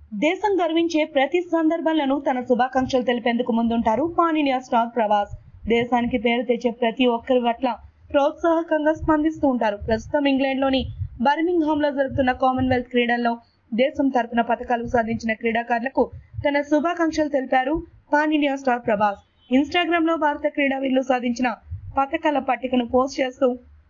దేశం గర్వించే ప్రతి సందర్భంలోనూ తన శుభాకాంక్షలు తెలిపేందుకు ముందుంటారు పాన్ ఇండియా స్టార్ ప్రభాస్ దేశానికి పేరు తెచ్చే ప్రతి ఒక్కరి పట్ల ప్రోత్సాహకంగా స్పందిస్తూ ఉంటారు ప్రస్తుతం ఇంగ్లాండ్ లోని బర్మింగ్హామ్ లో జరుగుతున్న కామన్వెల్త్ క్రీడల్లో దేశం తరపున పథకాలు సాధించిన క్రీడాకారులకు తన శుభాకాంక్షలు తెలిపారు pan India star Prabhas Instagram లో భారత క్రీడావీరులు సాధించిన పథకాల పట్టికను పోస్ట్ చేస్తూ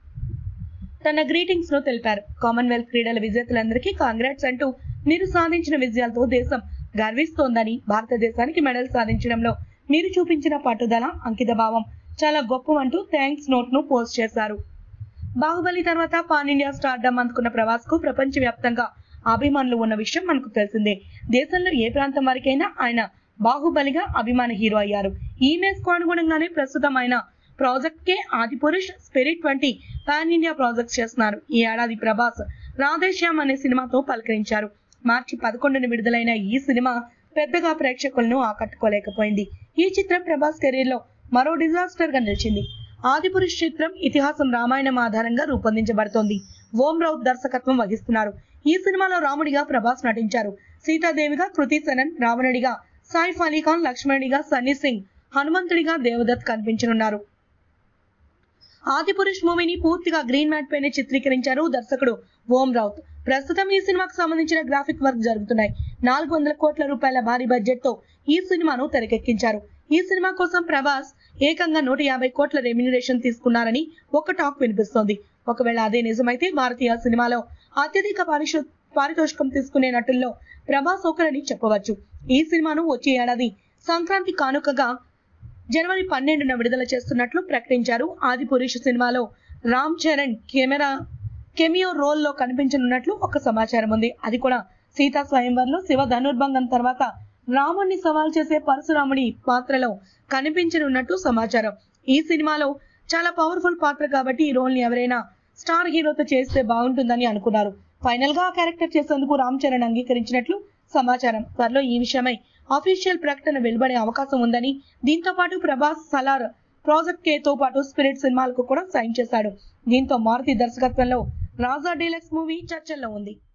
తన గ్రీటింగ్స్ ను తెలిపారు కామన్వెల్త్ క్రీడల విజేతలందరికీ కాంగ్రాట్స్ అంటూ మీరు సాధించిన విజయాలతో దేశం గర్విస్తోందని భారతదేశానికి మెడల్ సాధించడంలో మీరు చూపించిన పట్టుదల అంకిత భావం చాలా గొప్పవంటూ థ్యాంక్స్ నోట్ ను పోస్ట్ చేశారు బాహుబలి తర్వాత పాన్ ఇండియా స్టార్డమ్ అందుకున్న ప్రభాస్ కు ప్రపంచ వ్యాప్తంగా అభిమానులు ఉన్న విషయం మనకు తెలిసిందే దేశంలో ఏ ప్రాంతం వరకైనా ఆయన బాహుబలిగా అభిమాన హీరో అయ్యారు ఈ ఇమేజ్ కు అనుగుణంగానే ప్రస్తుతం ఆయన ప్రాజెక్ట్ కే ఆదిపురుష్ స్పిరిట్ వంటి పాన్ ఇండియా ప్రాజెక్ట్స్ చేస్తున్నారు ఈ ఏడాది ప్రభాస్ రాధేశ్యామ్ అనే సినిమాతో పలకరించారు మార్చి పదకొండున విడుదలైన ఈ సినిమా పెద్దగా ప్రేక్షకులను ఆకట్టుకోలేకపోయింది ఈ చిత్రం ప్రభాస్ కెరీర్ లో మరో డిజాస్టర్ గా నిలిచింది ఆదిపురుష్ చిత్రం ఇతిహాసం రామాయణం ఆధారంగా రూపొందించబడుతోంది ఓం రౌత్ దర్శకత్వం వహిస్తున్నారు ఈ సినిమాలో రాముడిగా ప్రభాస్ నటించారు సీతాదేవిగా కృతి సనన్ రావణుడిగా సాయిఫ్ అలీ ఖాన్ లక్ష్మణుడిగా సన్నీ సింగ్ హనుమంతుడిగా దేవదత్ కనిపించనున్నారు ఆదిపురుష్ మూవీని పూర్తిగా గ్రీన్ మ్యాట్ పైన చిత్రీకరించారు దర్శకుడు ఓం రౌత్ ప్రస్తుతం ఈ సినిమాకు సంబంధించిన గ్రాఫిక్ వర్క్ జరుగుతున్నాయి నాలుగు వందల కోట్ల రూపాయల భారీ బడ్జెట్ తో ఈ సినిమాను తెరకెక్కించారు ఈ సినిమా కోసం ప్రభాస్ ఏకంగా నూట యాభై కోట్ల రెమ్యునరేషన్ తీసుకున్నారని ఒక టాక్ వినిపిస్తోంది ఒకవేళ అదే నిజమైతే భారతీయ సినిమాలో అత్యధిక పారిశు పారితోషికం తీసుకునే నటుల్లో ప్రభాస్ ఒకరని చెప్పవచ్చు ఈ సినిమాను వచ్చే ఏడాది సంక్రాంతి కానుకగా జనవరి పన్నెండున విడుదల చేస్తున్నట్లు ప్రకటించారు ఆది పురుష్ సినిమాలో Ram Charan camera cameo role లో కనిపించనున్నట్లు ఒక సమాచారం ఉంది అది కూడా సీతా స్వయంవరంలో శివ ధనుర్భంగం తర్వాత రాముణ్ణి సవాల్ చేసే పరశురాముడి పాత్రలో కనిపించనున్నట్టు సమాచారం ఈ సినిమాలో చాలా పవర్ఫుల్ పాత్ర కాబట్టి ఈ రోల్ ని ఎవరైనా స్టార్ హీరోతో చేస్తే బాగుంటుందని అనుకున్నారు ఫైనల్ గా ఆ క్యారెక్టర్ చేసేందుకు రామ్ చరణ్ అంగీకరించినట్లు సమాచారం త్వరలో ఈ విషయమై అఫీషియల్ ప్రకటన వెలువడే అవకాశం ఉందని దీంతో పాటు ప్రభాస్ సలార్ ప్రాజెక్ట్ కే తో పాటు స్పిరిట్ సినిమాలకు కూడా సైన్ చేశాడు దీంతో మారుతి దర్శకత్వంలో రాజా డీలక్స్ మూవీ చర్చల్లో ఉంది